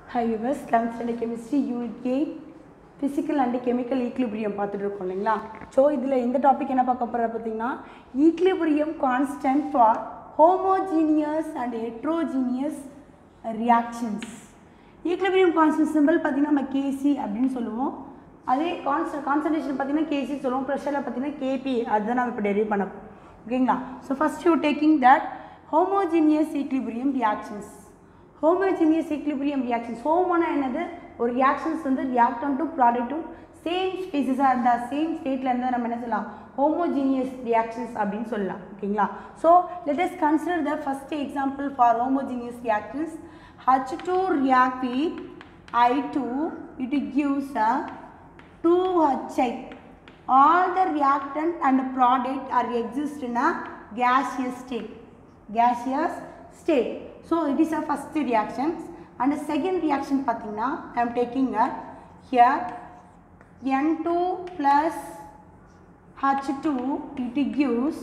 High viewers eleventh standard chemistry unit eight physical and chemical equilibrium பார்த்துட்டு இருக்கோம் இல்லைங்களா so இதில் இந்த டாபிக் என்ன பார்க்க போகிற பார்த்தீங்கன்னா equilibrium constant for homogeneous and heterogeneous reactions equilibrium constant simple பார்த்தீங்கன்னா நம்ம கேசி அப்படின்னு சொல்லுவோம் அதே கான்ஸ்ட கான்சன்ட்ரேஷன் பார்த்தீங்கன்னா கேசி சொல்லுவோம் ப்ரெஷரில் பார்த்தீங்கன்னா கேபி அதுதான் நம்ம இப்போ டெரிவ் பண்ண போறோம். ஓகேங்களா so first you taking that homogeneous equilibrium reactions homogeneous equilibrium reactions ஹோமோனா என்னது ஒரு ரியாக்ஷன்ஸ் வந்து ரியாக்டன் டு ப்ராடக்ட்டும் சேம் ஸ்பீசஸாக இருந்தால் சேம் ஸ்டேட்டில் இருந்தால் நம்ம என்ன சொல்லலாம் ஹோமோஜீனியஸ் ரியாக்ஷன்ஸ் அப்படின்னு சொல்லலாம் ஓகேங்களா so let us consider the first example for homogeneous reactions H2 react with I2 it gives a 2HI all the reactant and product are exist in a gaseous state gaseous state so it is a first reaction and the second reaction பார்த்தீங்கன்னா I am taking a here N2 plus H2 it gives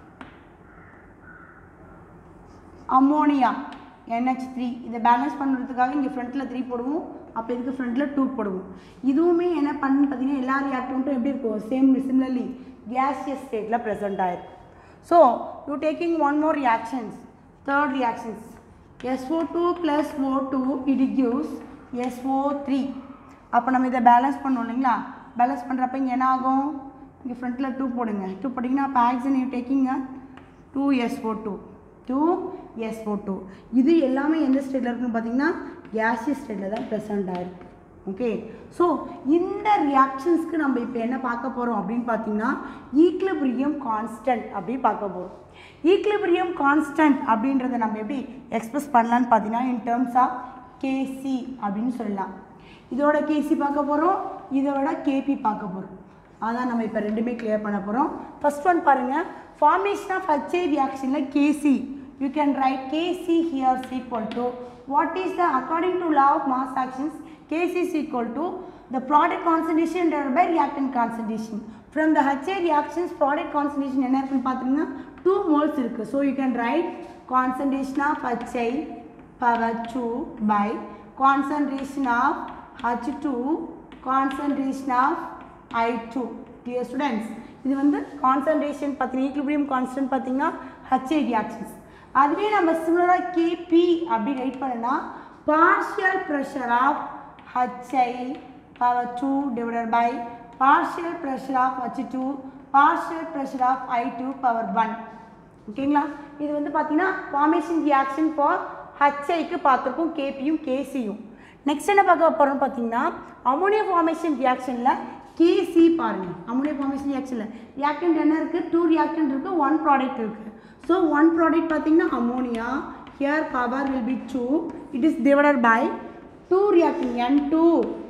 ammonia NH3 three இதை balance பண்ணுறதுக்காக இங்கே ஃப்ரண்ட்டில் three போடுவோம் அப்போ இதுக்கு ஃப்ரண்ட்டில் two போடுவோம் இதுவுமே என்ன பண்ணுன்னு பார்த்தீங்கன்னா எல்லா ரியாக்டண்ட்டும் எப்படி இருக்கும் சேம் சிமிலர்லி கேசியஸ் ஸ்டேட்டில் ப்ரெசென்ட் ஆயிருக்கும் so you taking one more reactions third reactions SO two plus O two it gives SO three அப்போ நம்ம இதை பேலன்ஸ் பண்ணோம் இல்லைங்களா பேலன்ஸ் பண்ணுறப்ப இங்கே என்ன ஆகும் இங்கே ஃப்ரண்ட்டில் டூ போடுங்க டூ போட்டிங்கன்னா அப்போ oxygen you taking two SO two two SO two இது எல்லாமே எந்த ஸ்டேட்டில் இருக்குன்னு பார்த்தீங்கன்னா கேசியஸ் ஸ்டேட்டில் தான் ப்ரெசென்ட் ஆயிருக்கு ஓகே ஸோ இந்த ரியாக்ஷன்ஸ்க்கு நம்ம இப்போ என்ன பார்க்க போகிறோம் அப்படின்னு பார்த்தீங்கன்னா ஈக்லிபிரியம் கான்ஸ்டன்ட் அப்படி பார்க்க போகிறோம் ஈக்லிபிரியம் கான்ஸ்டன்ட் அப்படின்றத நம்ம எப்படி எக்ஸ்பிரஸ் பண்ணலான்னு பார்த்தீங்கன்னா இன் டேர்ம்ஸ் ஆஃப் கேசி அப்படின்னு சொல்லலாம் இதோட கேசி பார்க்க போகிறோம் இதோட கேபி பார்க்க போகிறோம் அதான் நம்ம இப்போ ரெண்டுமே கிளியர் பண்ண போகிறோம் ஃபர்ஸ்ட் ஒன் பாருங்கள் ஃபார்மேஷன் ஆஃப் ஹச்ஏ ரியாக்ஷனில் KC you can write KC here's equal to what is the according to law of mass actions KC is equal to the product concentration by reactant concentration from the HI reactions product concentration என்ன இருக்குன்னு பார்த்தீங்கன்னா two moles இருக்குது so you can write concentration of HI power two by concentration of H two concentration of I two dear students இது வந்து concentration பார்த்தீங்கன்னா equilibrium constant பார்த்தீங்கன்னா HI reactions அதுவே நம்ம சிமிலராக கேபி அப்படி ரைட் பண்ணனா partial pressure of HI power two divided by partial pressure of H two partial pressure of I two power one ஓகேங்களா இது வந்து பார்த்தீங்கன்னா ஃபார்மேஷன் ரியாக்ஷன் ஃபார் ஹச்ஐக்கு பார்த்துருக்கோம் கேபியும் கேசியும் நெக்ஸ்ட் என்ன பார்க்க போகிறோம்னு பார்த்தீங்கன்னா அமோனியா ஃபார்மேஷன் ரியாக்ஷனில் கேசி பாருங்கள் அமோனியா ஃபார்மேஷன் ரியாக்ஷனில் ரியாக்டன்ட் என்ன இருக்குது டூ ரியாக்டன்ட் இருக்குது ஒன் ப்ராடக்ட் இருக்குது ஸோ ஒன் ப்ராடக்ட் பார்த்தீங்கன்னா ammonia here power will be two it is divided by two reactant N two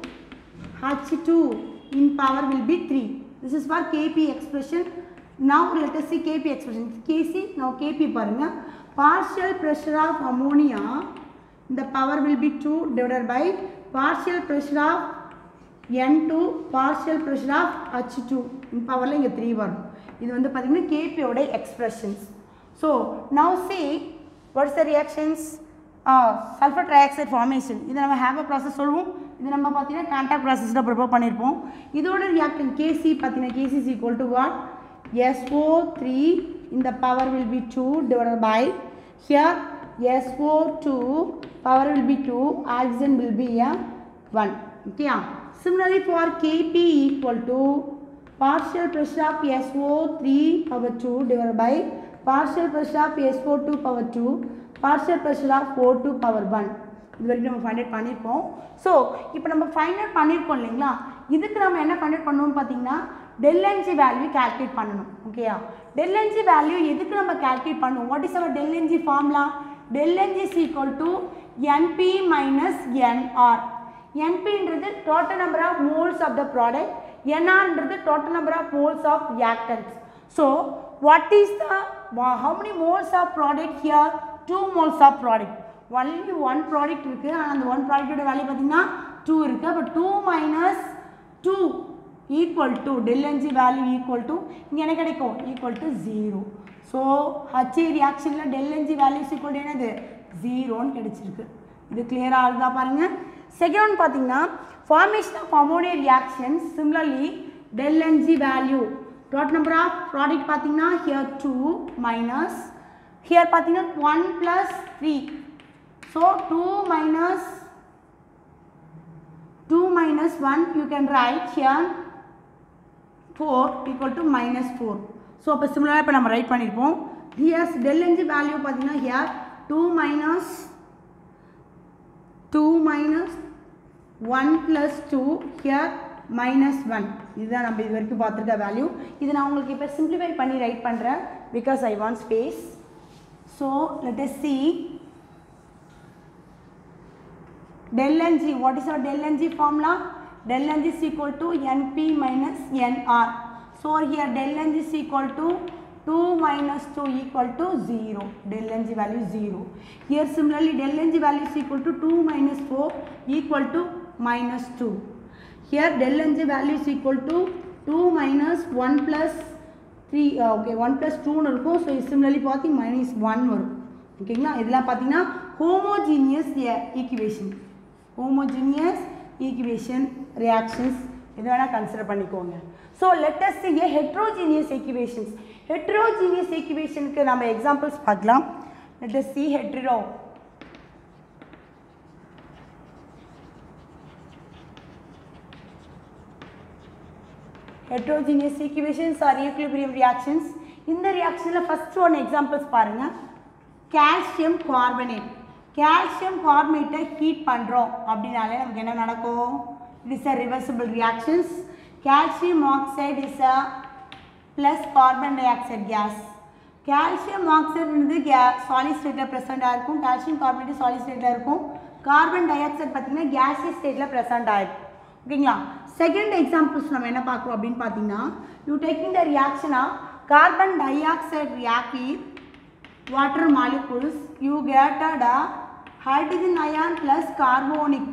H2 in power will be 3. This is for Kp expression. Now let us see Kp expression. Kc, now Kp பாருங்க partial pressure of ammonia the power will be 2 divided by partial pressure of N2 partial pressure of H2 in powerல இங்க 3 வரும் இது வந்து பார்த்தீங்கன்னா Kp ஓட expressions. So now see what is the reactions? Sulphur trioxide formation இதை நம்ம have her process சொல்லுவோம் இது நம்ம பார்த்தீங்கன்னா கான்டாக்ட் ப்ராசஸில் ப்ரிப்பேர் பண்ணியிருப்போம் இதோட ரியாக்டன் கேசி பார்த்தீங்கன்னா KC is equal to what SO three இந்த power will be two divided by here SO two power will be two oxygen will be a one ஓகேயா similarly for KP equal to partial pressure of SO3 power 2 divided by partial pressure of SO2 power 2 partial pressure of O2 power 1 இது வரைக்கும் நம்ம find out பண்ணியிருப்போம் so இப்போ நம்ம find out பண்ணியிருக்கோம் இல்லைங்களா இதுக்கு நம்ம என்ன ஃபைண்ட் அவுட் பண்ணணும்னு பார்த்தீங்கன்னா டெல்என்ஜி வேல்யூ கால்குலேட் பண்ணணும் ஓகேயா டெல்என்ஜி வேல்யூ எதுக்கு நம்ம கால்குலேட் பண்ணுவோம் what is our del n g formula del n g is equal to NP minus NR என்பின்றது total number of moles of the product என்ஆர்ன்றது total number of moles of reactants so what is the how many moles of product here two moles of product only one product இருக்குது ஆனால் அந்த one ப்ராடக்டோட value பார்த்தீங்கன்னா two இருக்குது அப்போ two minus two equal to del n g value equal to இங்கே என்ன கிடைக்கும் equal to zero so HI ரியாக்ஷனில் டெல்என்ஜி வேல்யூஸ் ஈக்குவல் டு என்னது ஜீரோன்னு கிடைச்சிருக்கு இது கிளியராக இருந்தா பாருங்க செகண்ட் ஒன் பார்த்தீங்கன்னா formation of ammonia reaction similarly del n g value total number of product பார்த்தீங்கன்னா ஹியர் டூ மைனஸ் ஹியர் பார்த்தீங்கன்னா one plus three so two minus two minus one you can write here four equal to minus four so அப்போ சிமிலராக இப்போ நம்ம write பண்ணியிருப்போம் here's del n g value பார்த்தீங்கன்னா here two minus two minus one plus two here minus one இதுதான் நம்ம இது வரைக்கும் பார்த்துருக்க வேல்யூ இது நான் உங்களுக்கு இப்போ சிம்பிளிஃபை பண்ணி ரைட் பண்ணுறேன் because I want space so let us see del ng what is our del ng formula del ng is equal to np minus nr so here del ng is equal to 2 minus 2 equal to 0 del ng value is 0 here similarly del ng value is equal to 2 minus 4 equal to minus 2 here del ng value is equal to 2 minus 1 plus 3 uh, okay 1 plus 2 னு இருக்கும் so similarly பார்த்தீங்க minus one வரும் ஓகேங்களா இதெல்லாம் பார்த்தீங்கன்னா homogeneous equation homogeneous equation reactions இது வேணால் consider பண்ணிக்கோங்க so let's a heterogeneous equations heterogeneous ஈக்குவேஷனுக்கு நம்ம எக்ஸாம்பிள்ஸ் பார்க்கலாம் let's see hetero heterogeneous equations or equilibrium reactions இந்த ரியாக்ஷனில் ஃபஸ்ட் ஒன் எக்ஸாம்பிள்ஸ் பாருங்கள் கால்சியம் கார்பனேட் கால்சியம் கார்பனேட்டை ஹீட் பண்ணுறோம் அப்படின்னாலே நமக்கு என்ன நடக்கும் it is a reversible reactions calcium oxide is a plus carbon dioxide case calcium ஆக்சைடுன்றது கே சாலிட் ஸ்டேட்டில் ப்ரெசென்ட் ஆகிருக்கும் கால்சியம் கார்பனேட் சாலிட் ஸ்டேட்டில் இருக்கும் கார்பன் டை ஆக்சைடு பார்த்தீங்கன்னா கேஸியஸ் ஸ்டேட்டில் ப்ரெசென்ட் ஆகிருக்கும் ஓகேங்களா செகண்ட் எக்ஸாம்பிள்ஸ் நம்ம என்ன பார்க்குறோம் அப்படின்னு பார்த்தீங்கன்னா யூ டேக்கிங் த ரியாக்ஷனா carbon dioxide react with water molecules you get a hydrogen ion plus carbonic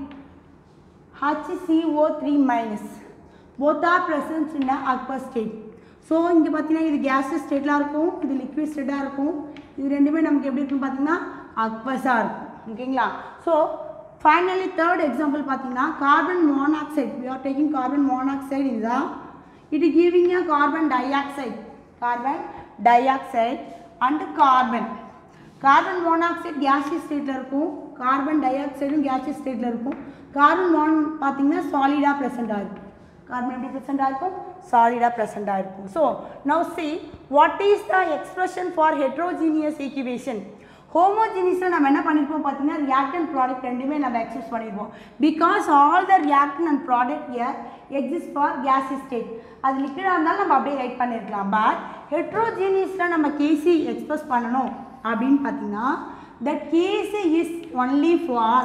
HCO3 minus both are present in the aqueous state so இங்கே பார்த்தீங்கன்னா இது கேஸஸ் ஸ்டேட்டில் இருக்கும் இது லிக்விட் ஸ்டேட்டாக இருக்கும் இது ரெண்டுமே நமக்கு எப்படி இருக்குன்னு பார்த்தீங்கன்னா அக்வஸாக இருக்கும் ஓகேங்களா ஸோ ஃபைனலி தேர்ட் எக்ஸாம்பிள் பார்த்தீங்கன்னா carbon monoxide we are taking carbon monoxide in the it is giving a carbon dioxide carbon dioxide and carbon carbon monoxide gaseous ஸ்டேட்டில் இருக்கும் கார்பன் டை ஆக்சைடும் கேஷியஸ் ஸ்டேட்டில் இருக்கும் கார்பன் மோன் பார்த்தீங்கன்னா சாலிடாக ப்ரெசென்ட் ஆகிருக்கும் carbon எப்படி present ஆகிருக்கும் சாலிடாக ப்ரெசென்ட் ஆகிருக்கும் so now see what is the expression for heterogeneous equation ஹோமோஜீனியஸில் நம்ம என்ன பண்ணியிருப்போம் பார்த்தீங்கன்னா ரியாக்டன் ப்ராடக்ட் ரெண்டுமே நம்ம எக்ஸஸ் பண்ணியிருப்போம் because all the reactant and product are exist for gas state அது லிக்விடாக இருந்தாலும் நம்ம அப்படியே ரைட் பண்ணியிருக்கலாம் பட் ஹெட்ரோஜீனியஸில் நம்ம கேசி எக்ஸ்பிரஸ் பண்ணணும் அப்படின்னு பார்த்தீங்கன்னா that KC is only for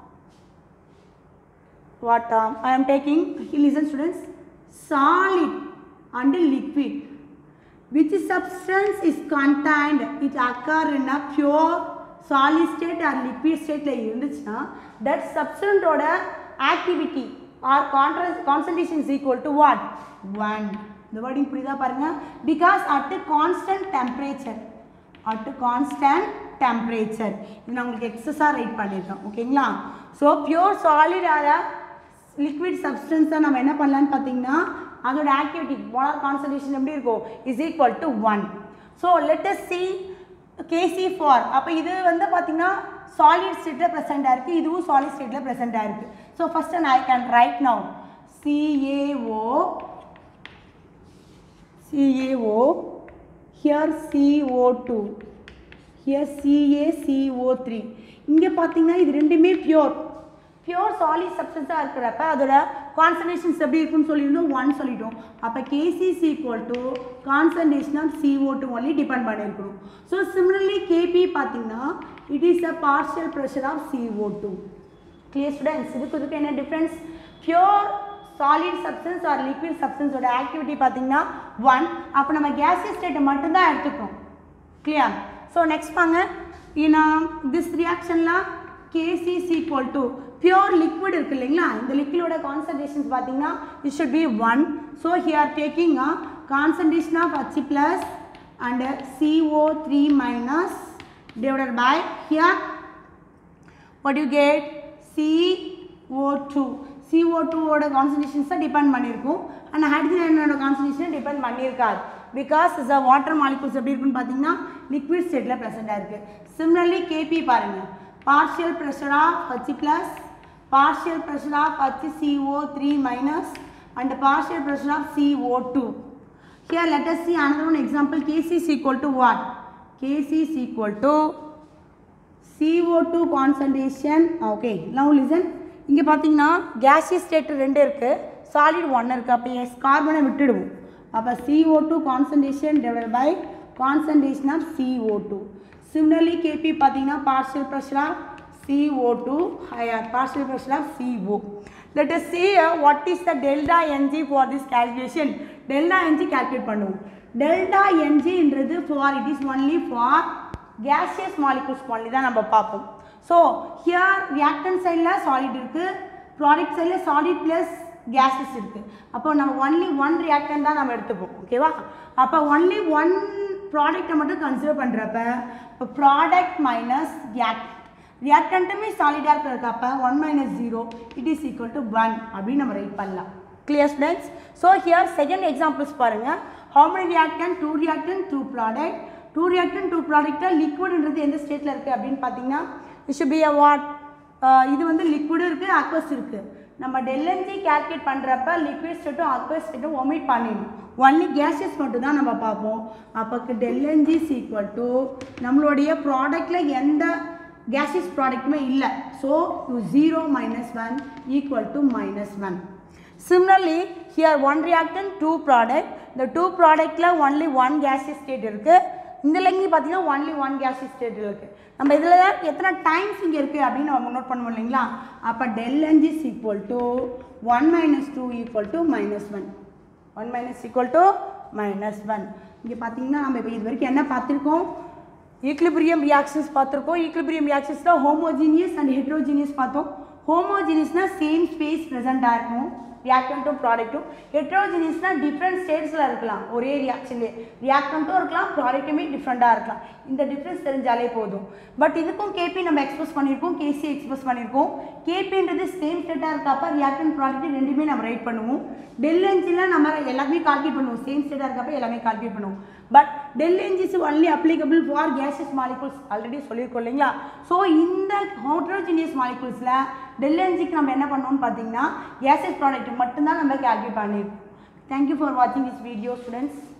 what um, I am taking, listen students, solid and liquid. Which substance is contained? It occur in a pure solid state or liquid state ல இருந்துச்சுன்னா that substance ஓட activity or contra- concentration is equal to what? 1. இந்த wording புரியுதா பாருங்க because at a constant temperature at a constant temperature இது நான் உங்களுக்கு எக்ஸஸாக ரைட் பண்ணியிருக்கேன் ஓகேங்களா so pure solid or liquid சப்ஸ்டன்ஸை நம்ம என்ன பண்ணலான்னு பார்த்தீங்கன்னா அதோட ஆக்டிவிட்டி மோலார் கான்சன்ட்ரேஷன் எப்படி இருக்கும் is equal to one so let's see KC for அப்போ இது வந்து பார்த்தீங்கன்னா சாலிட் ஸ்டேட்டில் ப்ரெசென்ட் ஆயிருக்கு இதுவும் சாலிட் ஸ்டேட்டில் ப்ரெசென்ட் ஆயிருக்கு so first I can write now CaO CaO here CO2 here CaCO3 இங்கே பார்த்தீங்கன்னா இது ரெண்டுமே பியூர் பியூர் சாலிட் சப்ஸ்டன்ஸாக இருக்கிறப்ப அதோட கான்சன்ட்ரேஷன்ஸ் எப்படி இருக்குன்னு சொல்லியிருந்தோம் ஒன் சொல்லிட்டோம் அப்போ KC is equal to concentration of CO two only depend பண்ணியிருக்கணும் ஸோ சிமிலர்லி கேபி பார்த்தீங்கன்னா it is a partial pressure of CO two clear students இதுக்கு இதுக்கு என்ன difference pure solid substance or liquid சப்ஸ்டன்ஸோட ஆக்டிவிட்டி பார்த்தீங்கன்னா ஒன் அப்போ நம்ம கேசியஸ் ஸ்டேட்டை மட்டும்தான் எடுத்துக்கிறோம் கிளியர் ஸோ நெக்ஸ்ட் வாங்க இன் திஸ் ரியாக்ஷன்லாம் KC is equal to pure liquid இருக்கு இல்லைங்களா இந்த லிக்விடோட கான்சன்ட்ரேஷன்ஸ் பார்த்தீங்கன்னா it should be one so here taking concentration of H plus and CO three minus divided by here what you get C O two CO டூவோட concentrations தான் depend பண்ணியிருக்கும் ஆனால் hydrogen அயனோட கான்சன்ட்ரேஷன் டிபெண்ட் பண்ணியிருக்காது because is a water molecules எப்படி இருக்குன்னு பார்த்தீங்கன்னா liquid ஸ்டேட்டில் ப்ரெசென்ட்டாக இருக்குது சிம்லர்லி கேபி பாருங்கள் partial pressure of H plus partial pressure of HCO3 minus and partial pressure of CO2. Here let us see another one example Kc is equal to what? Kc is equal to CO2 concentration. Okay, now listen. இங்கே பார்த்தீங்கன்னா gaseous state ரெண்டு இருக்குது solid ஒன்று இருக்குது அப்போ S கார்பனை விட்டுடுவோம் அப்போ CO2 two concentration divide by concentration of CO2 two similarly KP பார்த்தீங்கன்னா partial pressure of CO2 higher partial pressure of CO. Let us see uh, what is the delta Ng for this calculation. Delta Ng calculate பண்ணுவோம். Delta Ng என்றது for it is only for gaseous molecules only தான் நம்ம பார்ப்போம். So here reactant sideல solid இருக்கு product sideல solid plus gases இருக்கு. அப்போ நம்ம only one reactant தான் நம்ம எடுத்துப்போம் ஓகேவா அப்போ only one ப்ராடக்ட்டை மட்டும் கன்சிடர் பண்ணுறப்ப இப்போ ப்ராடக்ட் மைனஸ் reactant ரியாக்டன்ட்டுமே சாலிடாக இருக்கிறதுக்கு அப்போ one minus zero it is equal to one அப்படின்னு நம்ம ரைட் பண்ணலாம் clear students so here second examples பாருங்கள் how many reactant two reactant two product two reactant two ப்ராடக்டாக லிக்விட்ன்றது எந்த ஸ்டேட்டில் இருக்குது அப்படின்னு பார்த்தீங்கன்னா it should be a what இது வந்து லிக்விடும் இருக்குது அக்வஸ் இருக்குது நம்ம டெல்என்ஜி கால்குலேட் பண்ணுறப்ப லிக்விட் ஸ்டேட்டும் அக்வஸ் ஸ்டேட்டும் ஒமிட் பண்ணிடணும் ஒன்லி கேஸஸ் மட்டும் தான் நம்ம பார்ப்போம் அப்போக்கு டெல்என்ஜி இஸ் ஈக்குவல் டு நம்மளுடைய ப்ராடக்டில் எந்த gaseous ப்ராடக்ட்டுமே இல்லை so to zero minus one equal to minus one similarly here one reactant two product இந்த டூ ப்ராடக்டில் ஒன்லி ஒன் gaseous ஸ்டேட் இருக்குது இந்த லைன்லையும் பார்த்தீங்கன்னா ஒன்லி ஒன் gaseous ஸ்டேட் இருக்குது நம்ம இதில் தான் எத்தனை டைம்ஸ் இங்கே இருக்குது அப்படின்னு நம்ம நோட் பண்ணுவோம் இல்லைங்களா அப்போ del n g is equal to one minus two equal to minus one one minus equal to minus one இங்கே பார்த்தீங்கன்னா நம்ம இப்போ இது வரைக்கும் என்ன பார்த்துருக்கோம் ஈக்லிபிரியம் ரியாக்ஷன்ஸ் பார்த்துருக்கோம் ஈக்லிபிரியம் ரியாக்ஷன்ஸ்னால் ஹோமோஜீனியஸ் அண்ட் ஹெட்ரோஜீனியஸ் பார்த்தோம் ஹோமோஜீனியஸ்னால் சேம் ஸ்பேஸ் ப்ரெசென்ட்டாக இருக்கும் ரியாக்டண்ட்டும் ப்ராடக்ட்டும் ஹெட்ரோஜீனியஸ்னால் டிஃப்ரெண்ட் ஸ்டேட்ஸில் இருக்கலாம் ஒரே ரியாக்ஷன்லேயே ரியாக்டண்ட்டும் இருக்கலாம் ப்ராடக்ட்டுமே டிஃப்ரெண்ட்டாக இருக்கலாம் இந்த டிஃப்ரென்ஸ் தெரிஞ்சாலே போதும் பட் இதுக்கும் கேபி நம்ம எக்ஸ்போஸ் பண்ணியிருக்கோம் கேசி எக்ஸ்போஸ் பண்ணியிருக்கோம் கேபின்றது சேம் ஸ்டேட்டாக இருக்கப்ப ரியாக்டன் ப்ராடக்ட் ரெண்டுமே நம்ம ரைட் பண்ணுவோம் டெல் என்ஜினில் நம்ம எல்லாமே கால்குலேட் பண்ணுவோம் சேம் ஸ்டேட்டாக இருக்கப்ப எல்லாமே கால்குலேட் பண்ணுவோம் but del n g's only applicable for cases molecules already சொல்லியிருக்கோம் இல்லைங்களா ஸோ இந்த ஹோட்ரோஜினியஸ் மாலிகூல்ஸில் டெல் என்ஜிக்கு நம்ம என்ன பண்ணோம்னு பார்த்தீங்கன்னா கேசஸ் ப்ராடக்ட் மட்டும்தான் நம்ம கால்குலேட் பண்ணியிருக்கோம் தேங்க்யூ ஃபார் வாட்சிங் திஸ் வீடியோ ஸ்டூடெண்ட்ஸ்